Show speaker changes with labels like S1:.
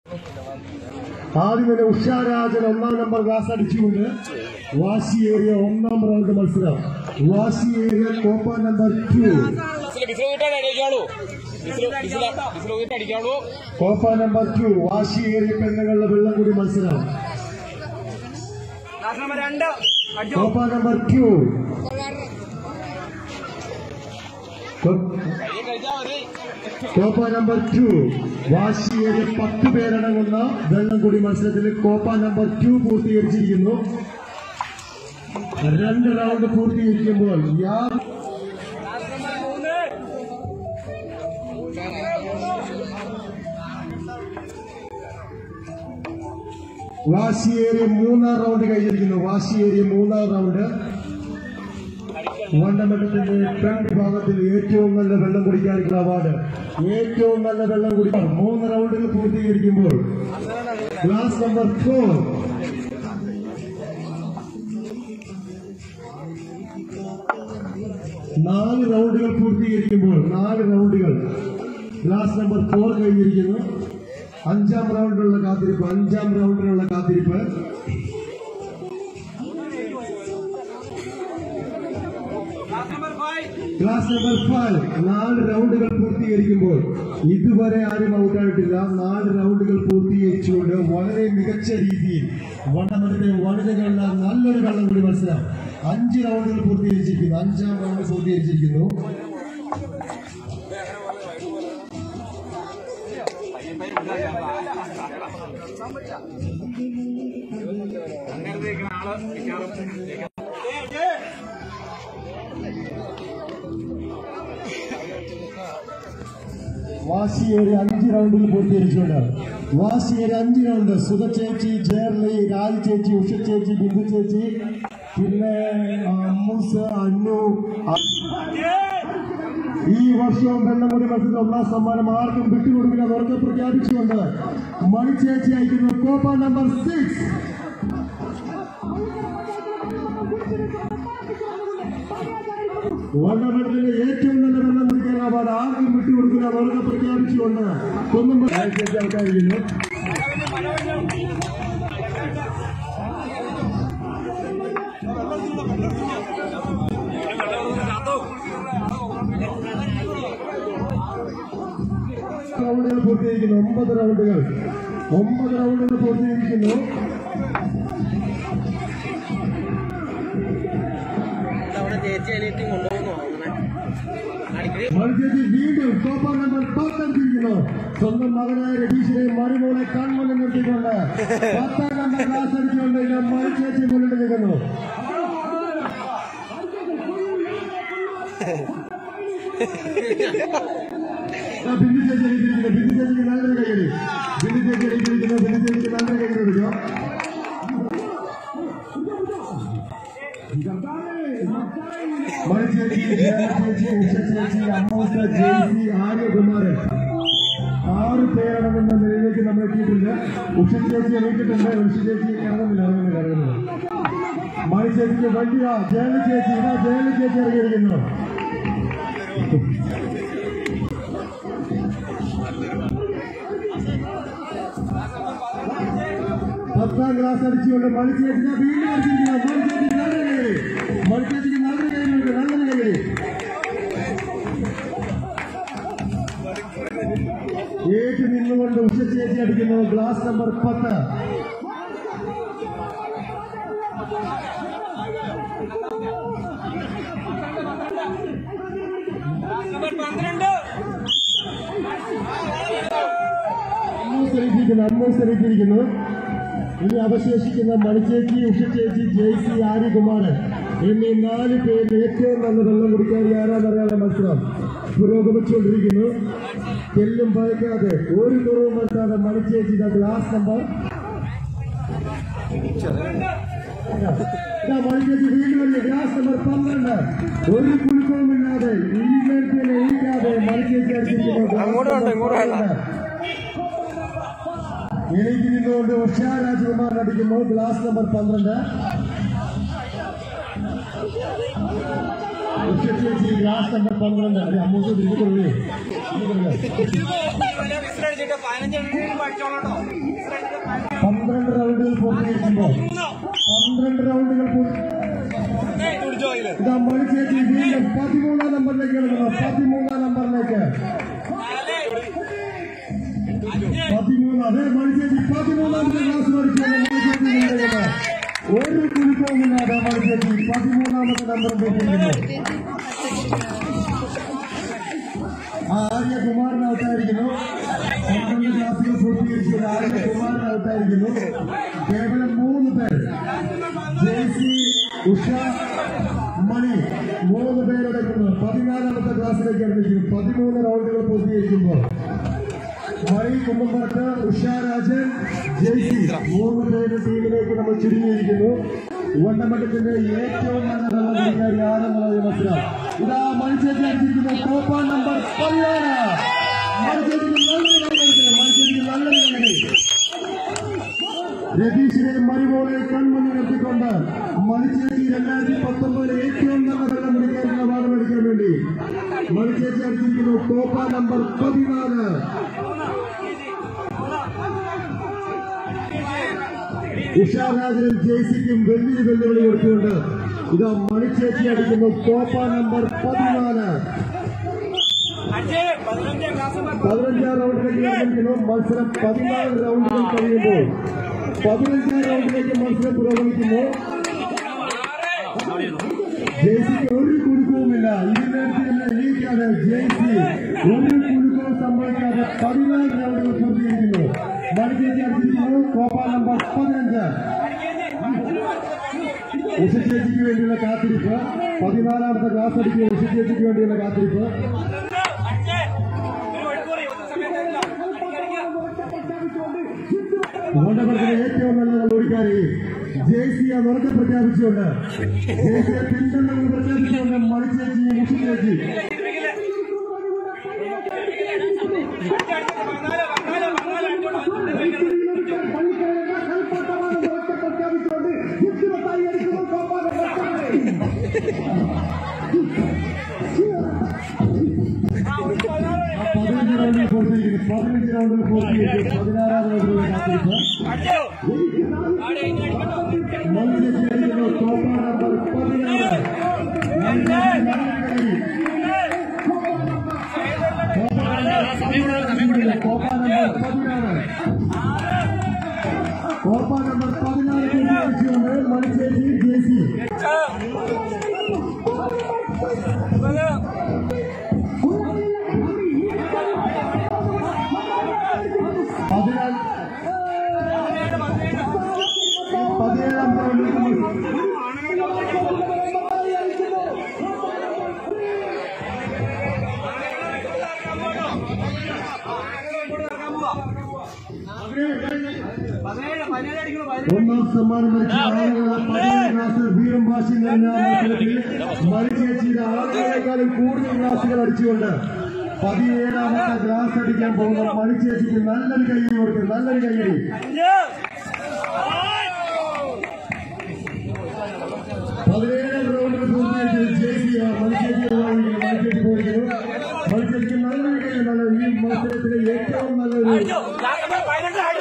S1: ആദ്യം തന്നെ ഉഷാരാജൻ ഒന്നാം നമ്പർ ക്ലാസ് അടിച്ചുകൊണ്ട് വാശിയേറിയ ഒന്നാം റൗണ്ട് മത്സരം വാശിയേറിയ Copa number two
S2: ബിസിൽ ബിസിൽ ഊതിട്ടാണ് അടിക്കാളൂ ബിസിൽ ബിസിൽ ബിസിൽ ഊതിട്ട് അടിക്കാളൂ
S1: Copa number two വാശിയേറിയ പെണ്ണുങ്ങളുടെ വെള്ളംകൂടി മത്സരം കോപ്പ നമ്പർ ടു
S2: കയ്യെ കഴിച്ചാൽ മതി
S1: കോപ്പ നമ്പർ ടു വാശിയേറിയ പത്ത് പേരടങ്ങുന്ന വെള്ളംകൂടി മത്സരത്തിൽ കോപ്പ നമ്പർ ടു പൂർത്തീകരിച്ചിരിക്കുന്നു രണ്ട് റൗണ്ട് പൂർത്തീകരിക്കുമ്പോൾ യാ- വാശിയേറിയ മൂന്നാം റൗണ്ട് കഴിഞ്ഞിരിക്കുന്നു വാശിയേറിയ മൂന്നാം റൗണ്ട് വണ്ടമറ്റത്തിന്റെ ഫ്രണ്ട് ഭാഗത്തിൽ ഏറ്റവും നല്ല വെള്ളം കുടിക്കാനുള്ള അവാർഡ് ഏറ്റവും നല്ല വെള്ളം കുടിക്കാൻ മൂന്ന് റൗണ്ടുകൾ പൂർത്തീകരിക്കുമ്പോൾ ക്ലാസ് നമ്പർ ഫോർ നാല് റൗണ്ടുകൾ പൂർത്തീകരിക്കുമ്പോൾ നാല് റൗണ്ടുകൾ ക്ലാസ് നമ്പർ ഫോർ കഴിഞ്ഞിരിക്കുന്നു അഞ്ചാം റൗണ്ടിലുള്ള കാത്തിരിപ്പ് അഞ്ചാം റൗണ്ടിലുള്ള കാത്തിരിപ്പ് ക്ലാസ് നമ്പർ ഫൈവ് നാല് റൗണ്ടുകൾ പൂർത്തീകരിക്കുമ്പോൾ ഇതുവരെ ആരും ഔട്ടായിട്ടില്ല നാല് റൗണ്ടുകൾ പൂർത്തീകരിച്ചുകൊണ്ട് വളരെ മികച്ച രീതിയിൽ വണ്ണമടുത്തെ വനിതകളുടെ നല്ലൊരു കള്ളംകൂടി മത്സരം അഞ്ച് റൗണ്ടുകൾ പൂർത്തീകരിച്ചിരിക്കുന്നു അഞ്ചാം റൗണ്ട് പൂർത്തീകരിച്ചിരിക്കുന്നു വാശിയേറി അഞ്ച് റൗണ്ടിൽ പൂർത്തീകരിച്ചുകൊണ്ട് വാശിയേറി അഞ്ച് റൗണ്ട് സുധ ചേച്ചി ജേർലി രാജ് ചേച്ചി ഉഷ ചേച്ചി ബിന്ദു ചേച്ചി പിന്നെ അമ്മൂസ് അന്നു അ- ഈ വർഷവും വെള്ളമുടി മത്സരത്തിൽ ഒന്നാം സമ്മാനം ആർക്കും വിട്ടുകൊടുക്കില്ല എന്ന് ഉറക്കെ പ്രഖ്യാപിച്ചുകൊണ്ട് മണി ചേച്ചി അയക്കുന്നു കോപ്പ നമ്പർ സിക്സ് വണ്ണമണ്ഡലിലെ ഏറ്റവും നല്ല വെള്ളം കുടിക്കാൻ അവാർഡ് ആർക്കും വിട്ടുകൊടുക്കില്ല എന്ന് ഉറക്കെ പ്രഖ്യാപിച്ചുകൊണ്ട് കുന്നുമ്പ ചേച്ചി ആൾക്കാരിക്കുന്നു റൗണ്ടുകൾ പൂർത്തീകരിക്കുന്നു ഒമ്പത് റൗണ്ടുകൾ ഒമ്പത് റൗണ്ടുകൾ പൂർത്തീകരിക്കുന്നു
S3: അവിടെ ചേച്ചി അനിയത്തി കൊണ്ടുപോകുന്നു അങ്ങനെ അടിക്കടി
S1: മത്സരത്തിൽ വീണ്ടും കോപ്പ നമ്പർ പത്തഞ്ചിരിക്കുന്നു സ്വന്തം മകനായ രതീഷിനെ മരുമോളെ കൺമുന്നിൽ നിർത്തിക്കൊണ്ട് പത്താം നമ്പർ ക്ലാസ് അടിച്ചുകൊണ്ട് ഇത് മത്സരത്തിൽ മുന്നിട്ട് നിൽക്കുന്നു ആ, ബിന്ദു ചേച്ചി എഴുതിയിരിക്കുന്നു ബിന്ദു ചേച്ചിക്ക് നല്ലൊരു കൈയടി ബിന്ദു ചേച്ചി എഴുതിയിരിക്കുന്നു ബിന്ദു ചേച്ചിക്ക് നല്ലൊരു കൈയടി കൊടുക്കുക മണിച്ചേച്ചി ജയചേച്ചി ഉഷ ചേച്ചി അമ്മൂസ ജെയ്സി ആര്യകുമാരൻ ആറ് പേരടങ്ങുന്ന നിലയിലേക്ക് നമ്മൾ എത്തിയിട്ടുണ്ട് ഉഷ ചേച്ചി എണീറ്റിട്ടുണ്ട് ഉഷ ചേച്ചി ഇറങ്ങുന്നില്ല ഇറങ്ങുന്നില്ല ഇറങ്ങുന്നില്ല മണിച്ചേച്ചിക്ക് വലിയ ജയല ചേച്ചി ഇതാ ജയല ചേച്ചി ഇറങ്ങിയിരിക്കുന്നു പത്താം ക്ലാസ് അടിച്ചുകൊണ്ട് മണിച്ചേച്ചിനെ വീണ്ടും അടിച്ചിരിക്കുന്നു മണിച്ചേച്ചിക്ക് നല്ലൊരു കൈ മണിച്ചേച്ചിക്ക് നല്ലൊരു കൈയുണ്ട് നല്ലൊരു കൈ ഏറ്റു നിന്നുകൊണ്ട് ഉഷ ചേച്ചി അടിക്കുന്നു ഗ്ലാസ് നമ്പർ പത്ത് അമ്മൂസരിപ്പിക്കുന്നു അമ്മൂസരിപ്പിക്കുന്നു ഇനി അവശേഷിക്കുന്ന മണിച്ചേച്ചി ഉഷച്ചേച്ചി ജെയ്സി ആര്യകുമാരൻ എന്നീ നാല് പേരിൽ ഏറ്റവും നല്ല വെള്ളം കുടിക്കാരി ആരാന്നറിയാതെ മത്സരം പുരോഗമിച്ചുകൊണ്ടിരിക്കുന്നു തെല്ലും ഭയക്കാതെ ഒരു കുറവും വരുത്താതെ മണിച്ചേച്ചിയുടെ ഗ്ലാസ് നമ്പർ ഇതാ മണിച്ചേച്ചി വീണ്ടും വരുന്നു ഗ്ലാസ് നമ്പർ പന്ത്രണ്ട് ഒരു കുലുക്കവുമില്ലാതെ ഈ മേൽപ്പിനെ എഴുതാതെ മണിച്ചേച്ചി അടിച്ചിരിക്കുന്നു
S3: അങ്ങോട്ട് വേണ്ട, ഇങ്ങോട്ട് വേണ്ട.
S1: എനിക്ക് നിന്നുകൊണ്ട് ഉഷ രാജകുമാർ അടിക്കുന്നു ഗ്ലാസ് നമ്പർ പന്ത്രണ്ട് ഉഷ ചേച്ചി ലാസ്റ്റ് നമ്പർ പന്ത്രണ്ട് അതെ അമ്മൂസ് തിരികൊള്ളേ
S3: വിസിലടിച്ചിട്ട് പതിനഞ്ചെണ്ണം പഠിച്ചോളട്ടോ വിസിലടിച്ചിട്ട് പതിനഞ്ച്
S1: പന്ത്രണ്ട് റൗണ്ടുകൾ പൂർത്തീകരിക്കുമ്പോൾ പന്ത്രണ്ട് റൗണ്ടുകൾ പൂർത്തി
S3: കുടിച്ചോ ഇതില്
S1: ഇതാ മണി ചേച്ചി വീണ്ടും പതിമൂന്നാം നമ്പറിലേക്ക് എടുക്കുന്നു പതിമൂന്നാം നമ്പറിലേക്ക് പതിമൂന്ന് അതേ മണി ചേച്ചി പതിമൂന്നാമത്തെ ക്ലാസ് പഠിക്കുന്നു മണി ചേച്ചി മുന്നേറുന്നു. ഒരു കുലുക്കവുമില്ലാതെ മണി ചേച്ചി പതിമൂന്നാമത്തെ നമ്പർ പോയിരിക്കുന്നു ആര്യകുമാരൻ ഔട്ടായിരിക്കുന്നു പന്ത്രണ്ട് ക്ലാസുകൾ പൂർത്തീകരിച്ചത് ആര്യകുമാരൻ ഔട്ടായിരിക്കുന്നു കേവലം മൂന്ന് പേർ ജെയ്സി ഉഷ മണി മൂന്ന് പേരടക്കുന്നു പതിനാലാമത്തെ ക്ലാസ്സിലേക്ക് അടുത്തിരിക്കുന്നു പതിമൂന്ന് റൗണ്ടുകൾ പൂർത്തീകരിക്കുമ്പോൾ മണി കുമ്പമ്പറത്ത് ഉഷാരാജൻ ജെയ്സി മൂന്ന് പേര് ടീമിലേക്ക് നമ്മൾ ചുരുങ്ങിയിരിക്കുന്നു വണ്ടമട്ടത്തിന്റെ ഏറ്റവും നല്ല കളിക്കാരി ആരെന്നുള്ളത് മനസ്സിലാവും ഇതാ മണിച്ചേരി അടിച്ചിരിക്കുന്നു കോപ്പ നമ്പർ പതിനാറ് മണിച്ചേരിക്ക് നല്ലൊരു കളി കളിക്കുന്നു മണിച്ചേരിക്ക് നല്ലൊരു കളി രതീഷിനെ മരുമോളെ കൺമുന്നിൽ നിർത്തിക്കൊണ്ട് മണിച്ചേച്ചി രണ്ടായിരത്തി പത്തൊമ്പതിലെ ഏറ്റവും നല്ല വെള്ളം പിടിക്കാനുള്ള അവാർഡ് മേടിക്കാൻ വേണ്ടി മണിച്ചേച്ചി അടിച്ചിരിക്കുന്നു കോപ്പ നമ്പർ പതിനാല് ഉഷാരാജനും ജെയ്സിക്കും വലിയൊരു വെല്ലുവിളി കൊടുത്തുകൊണ്ട് ഇതാ മണിച്ചേച്ചി അടിക്കുന്നു കോപ്പ നമ്പർ പതിനാല്
S3: അഞ്ച് പതിനഞ്ച് ക്ലാസ്
S1: പതിനഞ്ചാം റൗണ്ടിലേക്ക് കടന്നിരിക്കുന്നു മത്സരം പതിനാല് റൗണ്ടുകൾ കഴിയുമ്പോൾ പതിനഞ്ചാം റൗണ്ടിലേക്ക് മത്സരം പുരോഗമിക്കുന്നു ജെയ്സിക്ക് ഒരു കുലുക്കവുമില്ല ഇതിനടുത്ത് തന്നെ എണീക്കാതെ ജെയ്സി ഒരു കുലുക്കവും സംഭവിക്കാതെ പതിനാല് റൗണ്ടുകൾ പൂർത്തീകരിക്കുന്നു മണിച്ചേച്ചി അടിച്ചിരിക്കുന്നു കോപ്പ നമ്പർ പതിനഞ്ച് ഉഷചേച്ചിക്ക് വേണ്ടിയുള്ള കാത്തിരിപ്പ് പതിനാലാമത്തെ ക്ലാസ് അടിക്കുന്ന ഉഷചേച്ചിക്ക് വേണ്ടിയുള്ള കാത്തിരിപ്പ് മോണ്ടപുരത്തിലെ ഏറ്റവും നല്ല ഓടിക്കാരി ജെയ്സിയെ ഉറക്കെ പ്രഖ്യാപിച്ചുകൊണ്ട് ജെയ്സിയെ പിന്തുണ പ്രഖ്യാപിച്ചുകൊണ്ട് മണിച്ചേച്ചി മുഷിച്ചേച്ചി പതിനഞ്ച് റൗണ്ടിൽ പൂർത്തീകരിക്കുന്നു പതിനഞ്ച് റൗണ്ടിൽ പൂർത്തീകരിച്ചു പതിനാറാം റൗണ്ടിലുള്ള കാത്തിരിപ്പ് മണിച്ചേച്ചി അടിക്കുന്നു കോപ്പ നമ്പർ പതിനാറ് മണിച്ചേച്ചി നല്ലൊരു കളി. കോപ്പ നമ്പർ പതിനാറ് കോപ്പ നമ്പർ പതിനാറ് പൂർത്തീകരിച്ചുകൊണ്ട് മണിച്ചേച്ചി ജെയ്സി പതിനാല് പതിനേഴാം റൗണ്ടിലേക്ക്
S3: പതിനേഴ് പതിനേഴ് അടിക്കുന്നു
S1: ഒന്നാം സമ്മാനം ലഭിച്ച ആളുകൾ പതിനേഴ് ക്ലാസ് വീറും ഭാഷ നിറഞ്ഞ മത്സരത്തിൽ മരിച്ചേച്ചിയുടെ ആളുകളെക്കാളും കൂടുതൽ ക്ലാസുകൾ അടിച്ചുകൊണ്ട് പതിനേഴാമത്തെ ഗ്ലാസ് അടിക്കാൻ പോകുന്ന മണിച്ചേച്ചിക്ക് നല്ലൊരു കൈയടി കൊടുക്കും നല്ലൊരു കൈയടി പതിനേഴാം റൗണ്ടിൽ പൂർത്തീകരിച്ചത് ജെയ്സി മണിച്ചേച്ചി മണിച്ചേച്ചി പോയിരിക്കുന്നു മണിച്ചേച്ചിക്ക് നല്ലൊരു കൈ നല്ല ഈ മത്സരത്തിലെ ഏറ്റവും നല്ലൊരു
S3: പതിനഞ്ച്